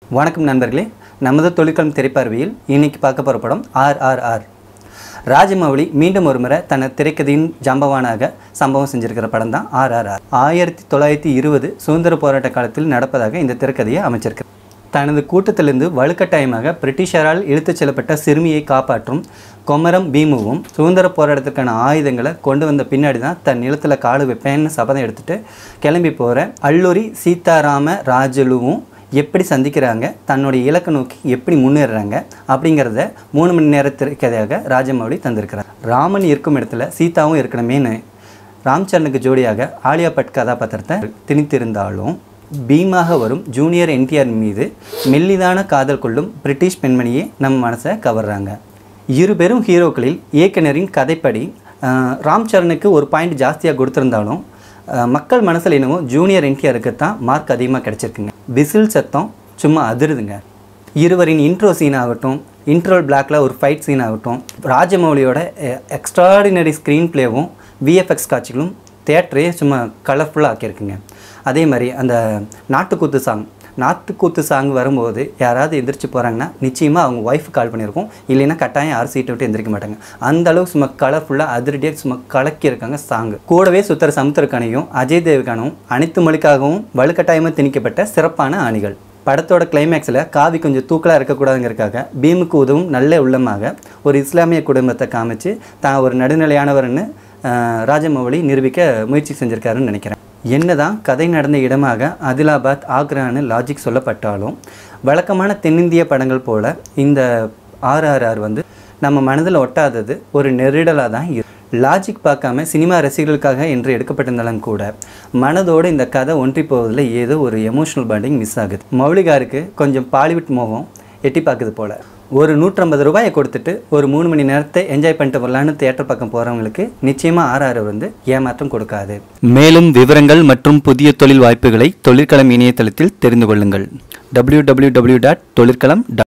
வணக்கம் நண்பர்களே நமது தொழிற்களம் திரைப்பார்வையில் இன்னைக்கு பார்க்க போகிற படம் ஆர் ஆர் ஆர் ராஜமௌழி மீண்டும் ஒரு முறை தனது திரைக்கதையின் ஜம்பவானாக சம்பவம் செஞ்சிருக்கிற படம் தான் ஆர் ஆர் ஆர் ஆயிரத்தி தொள்ளாயிரத்தி இருபது சுதந்திர போராட்ட காலத்தில் நடப்பதாக இந்த திரைக்கதையை அமைச்சிருக்கு தனது கூட்டத்திலிருந்து வலுக்கட்டாயமாக பிரிட்டிஷரால் இழுத்துச் செல்லப்பட்ட சிறுமியை காப்பாற்றும் கொமரம் பீமுவும் சுதந்திர போராட்டத்துக்கான ஆயுதங்களை கொண்டு வந்த பின்னாடி தான் தன் நிலத்தில் காடு வைப்பேன்னு சபதம் எடுத்துட்டு கிளம்பி போகிற அல்லூரி சீதாராம ராஜலுவும் எப்படி சந்திக்கிறாங்க தன்னுடைய இலக்கை நோக்கி எப்படி முன்னேறுறாங்க அப்படிங்கிறத மூணு மணி நேரத்திற்கதையாக ராஜமௌழி தந்திருக்கிறார் ராமன் இருக்கும் இடத்துல சீதாவும் இருக்கணுமேனு ராம்சரனுக்கு ஜோடியாக ஆலியா பட் கதாபாத்திரத்தை திணித்திருந்தாலும் பீமாக வரும் ஜூனியர் என்டிஆர் மீது மெல்லிதான காதல் கொள்ளும் பிரிட்டிஷ் பெண்மணியே நம் மனசை கவர்றாங்க இரு பெரும் ஹீரோக்களில் இயக்குனரின் கதைப்படி ஆஹ், ராம் சரணுக்கு ஒரு பாயிண்ட் ஜாஸ்தியாக கொடுத்துருந்தாலும் ஆஹ், மக்கள் மனசில் என்னவோ ஜூனியர் என்டிஆருக்கு தான் மார்க் அதிகமாக கிடச்சிருக்குங்க விசில் சத்தம் சும்மா அதிருதுங்க இருவரின் இன்ட்ரோ சீன் ஆகட்டும் இன்ட்ரோல் பிளாக்ல ஒரு ஃபைட் சீன் ஆகட்டும் ராஜமௌலியோட எக்ஸ்ட்ராடினரி ஸ்க்ரீன் ப்ளேவும் விஎஃப்எக்ஸ் காட்சிகளும் தேட்டரே சும்மா கலர்ஃபுல்லாக ஆக்கியிருக்குங்க அதே மாதிரி அந்த நாட்டுக்கூத்து சாங் நாட்டுக்கூத்து சாங் வரும்போது யாராவது எந்திரிச்சு போகிறாங்கன்னா நிச்சயமாக அவங்க ஒய்ஃப் கால் பண்ணியிருக்கோம் இல்லைன்னா கட்டாயம் யாரும் சீட்டை விட்டு எந்திரிக்க மாட்டாங்க அந்த அளவுக்கு சும்மா கலர்ஃபுல்லாக அதிரடியாக சும்மா கலக்கியிருக்காங்க சாங் கூடவே சுத்தர சமுத்திரக்கனையும் அஜய் தேவ்கானும் அனைத்து மொழிக்காகவும் வலுக்கட்டாயமாக திணிக்கப்பட்ட சிறப்பான அணிகள் படத்தோட கிளைமேக்ஸில் காவி கொஞ்சம் தூக்கலாக இருக்கக்கூடாதுங்கிறதுக்காக பீமுக்கு உதவும் நல்ல உள்ளமாக ஒரு இஸ்லாமிய குடும்பத்தை காமிச்சு தான் ஒரு நடுநிலையானவர்னு ஆஹ், ராஜமௌழி நிரூபிக்க முயற்சி செஞ்சிருக்காருன்னு நினைக்கிறேன் என்னதான் கதை நடந்த இடமாக ஆதிலாபாத் ஆக்ரான்னு லாஜிக் சொல்லப்பட்டாலும் வழக்கமான தென்னிந்திய படங்கள் போல இந்த ஆர்ஆர்ஆர் வந்து நம்ம மனதில் ஒட்டாதது ஒரு நெருடலாக தான் இருக்கு லாஜிக் பார்க்காம சினிமா ரசிகர்களுக்காக என்று எடுக்கப்பட்டிருந்தாலும் கூட மனதோடு இந்த கதை ஒன்றி போவதில் ஏதோ ஒரு எமோஷனல் பாண்டிங் மிஸ் ஆகுது மௌலிகாருக்கு கொஞ்சம் பாலிவுட் மோகம் எட்டி பார்க்குது போல ஒரு நூற்றம்பது ரூபாயை கொடுத்துட்டு ஒரு மூணு மணி நேரத்தை என்ஜாய் பண்ணிட்டு வரலான்னு தியேட்டர் பக்கம் போகிறவங்களுக்கு நிச்சயமாக ஆர்ஆர் வந்து ஏமாற்றம் கொடுக்காது மேலும் விவரங்கள் மற்றும் புதிய தொழில் வாய்ப்புகளை தொழிற்களம் இணையதளத்தில் தெரிந்து கொள்ளுங்கள் www.தொழிற்களம்